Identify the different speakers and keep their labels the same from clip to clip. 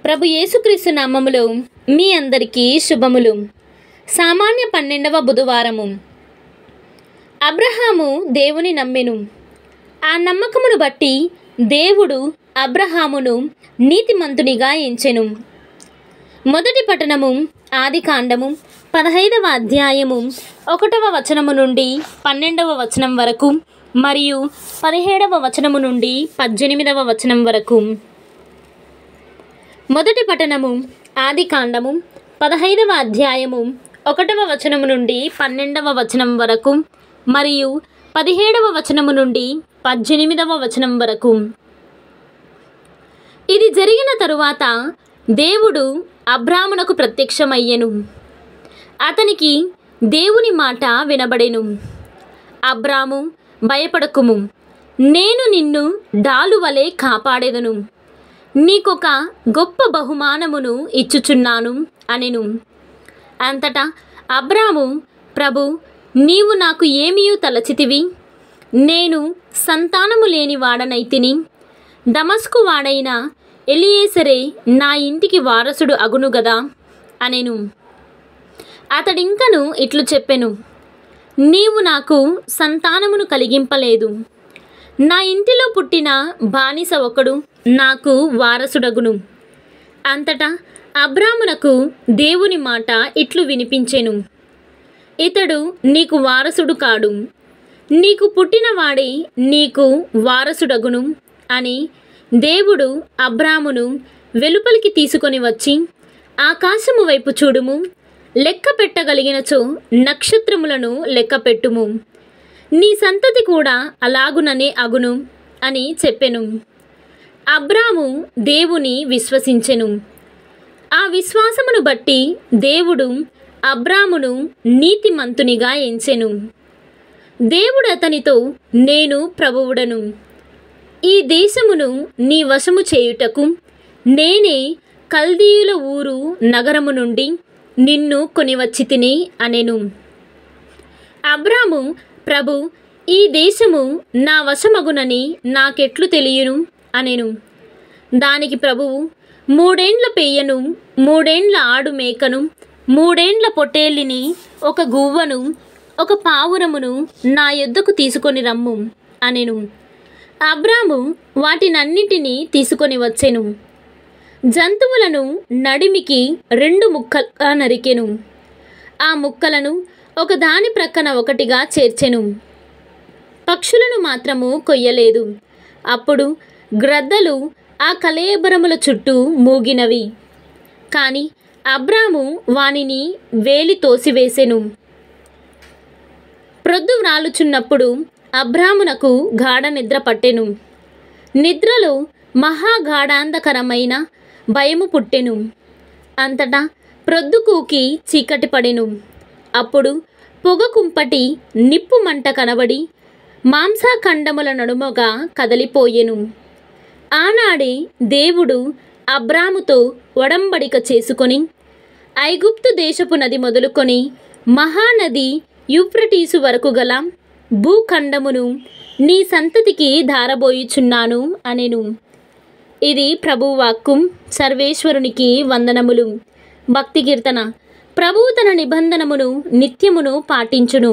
Speaker 1: ప్రభు యేసుక్రీస్తు నామములో మీ అందరికీ శుభములు సామాన్య పన్నెండవ బుధవారము అబ్రహాము దేవుని నమ్మెను ఆ నమ్మకమును బట్టి దేవుడు అబ్రహామును నీతిమంతునిగా ఎంచెను మొదటి పట్టణము ఆది కాండము పదహైదవ అధ్యాయము ఒకటవ వచనము నుండి పన్నెండవ వచనం వరకు మరియు పదిహేడవ వచనము నుండి పద్దెనిమిదవ వచనం వరకు మొదటి పట్టణము ఆది కాండము పదహైదవ అధ్యాయము ఒకటవ వచనము నుండి పన్నెండవ వచనం వరకు మరియు పదిహేడవ వచనము నుండి పద్దెనిమిదవ వచనం వరకు ఇది జరిగిన తరువాత దేవుడు అబ్రామునకు ప్రత్యక్షమయ్యెను అతనికి దేవుని మాట వినబడెను అబ్రాము భయపడకుము నేను నిన్ను డాలు వలె కాపాడెదను నీకొక గొప్ప బహుమానమును ఇచ్చుచున్నాను అనెను అంతటా అబ్రాము ప్రభు నీవు నాకు ఏమియు తలచితివి నేను సంతానము లేని వాడనైతిని దమస్కు వాడైన ఎలియేసరే నా ఇంటికి వారసుడు అగును గదా అనెను అతడింకను ఇట్లు చెప్పెను నీవు నాకు సంతానమును కలిగింపలేదు నా ఇంటిలో పుట్టిన బానిస ఒకడు నాకు వారసుడగును అంతటా అబ్రామునకు దేవుని మాట ఇట్లు వినిపించెను ఇతడు నీకు వారసుడు కాడు నీకు పుట్టినవాడే నీకు వారసుడగును అని దేవుడు అబ్రామును వెలుపలికి తీసుకొని వచ్చి ఆకాశము వైపు చూడుము లెక్క పెట్టగలిగినచో నక్షత్రములను లెక్క పెట్టుము నీ సంతతి కూడా అలాగుననే అగును అని చెప్పెను అబ్రాము దేవుని విశ్వసించెను ఆ విశ్వాసమును బట్టి దేవుడు అబ్రామును నీతిమంతునిగా ఎంచెను దేవుడు అతనితో నేను ప్రభువుడను ఈ దేశమును నీ వశము చేయుటకు నేనే కల్దీయుల ఊరు నగరము నుండి నిన్ను కొనివచ్చి తిని అనెను అబ్రాము ప్రభు ఈ దేశము నా వశమగునని నాకెట్లు తెలియను అనెను దానికి ప్రభువు మూడేండ్ల పెయ్యను మూడేండ్ల ఆడు మేకను మూడేండ్ల పొట్టేళ్ళిని ఒక గువ్వను ఒక పావురమును నా యొద్దకు తీసుకొని రమ్ము అనెను అబ్రాము వాటినన్నిటినీ తీసుకొని వచ్చెను జంతువులను నడిమికి రెండు ముక్కలుగా నరికెను ఆ ముక్కలను ఒక దాని ప్రక్కన ఒకటిగా చేర్చెను పక్షులను మాత్రము కొయ్యలేదు అప్పుడు గ్రద్దలు ఆ కలేబరముల చుట్టూ మూగినవి కాని అబ్రాము వానిని వేలి తోసివేసెను ప్రొద్దు వ్రాలుచున్నప్పుడు అబ్రామునకు గాఢ నిద్ర పట్టెను నిద్రలో మహాగాఢాంధకరమైన భయము పుట్టెను అంతటా ప్రొద్దుకూకి చీకటి పడెను అప్పుడు పొగ కుంపటి నిప్పు మంట కనబడి మాంసాఖండముల నడుమగా కదలిపోయెను ఆనాడే దేవుడు అబ్రాముతో ఒడంబడిక చేసుకొని ఐగుప్తు దేశపు నది మొదలుకొని మహానది యూఫ్రటీసు వరకు గల భూఖండమును నీ సంతతికి ధారబోయుచున్నాను అనెను ఇది ప్రభువాక్కు సర్వేశ్వరునికి వందనములు భక్తి కీర్తన ప్రభువు తన నిబంధనమును నిత్యమును పాటించును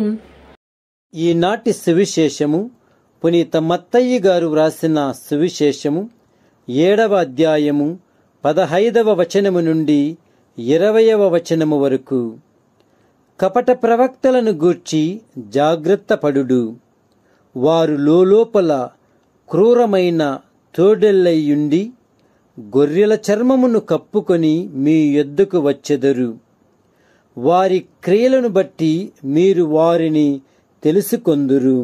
Speaker 2: ఈనాటి సువిశేషము పునీత మత్తయ్య గారు వ్రాసిన సువిశేషము ఏడవ అధ్యాయము పదహైదవ వచనము నుండి ఇరవయవ వచనము వరకు కపట ప్రవక్తలను గూర్చి జాగ్రత్త పడుడు వారు లోలోపల క్రూరమైన తోడెల్లయ్యుండి గొర్రెల చర్మమును కప్పుకొని మీ యొద్దకు వచ్చెదరు వారి క్రియలను బట్టి మీరు వారిని తెలుసుకొందురు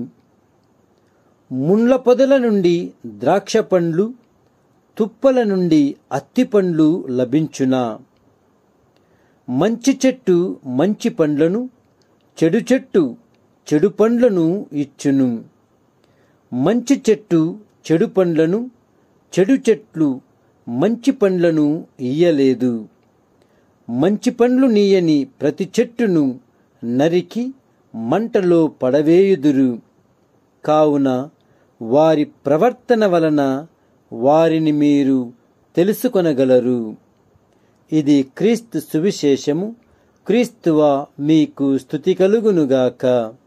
Speaker 2: ముండ్ల పొదల నుండి ద్రాక్ష పండ్లు తుప్పల నుండి అత్తి పండ్లు లభించునా మంచి చెట్టు మంచి పండ్లను చెడు చెట్టు చెడు పండ్లను ఇచ్చును మంచి చెట్టు చెడు పండ్లను చెడు చెట్లు మంచి పండ్లను ఇయ్యలేదు మంచి పండ్లు నీయని ప్రతి చెట్టును నరికి మంటలో పడవేయుదురు కావున వారి ప్రవర్తన వలన వారిని మీరు తెలుసుకొనగలరు ఇది క్రీస్తు సువిశేషము క్రీస్తువా మీకు స్థుతి కలుగునుగాక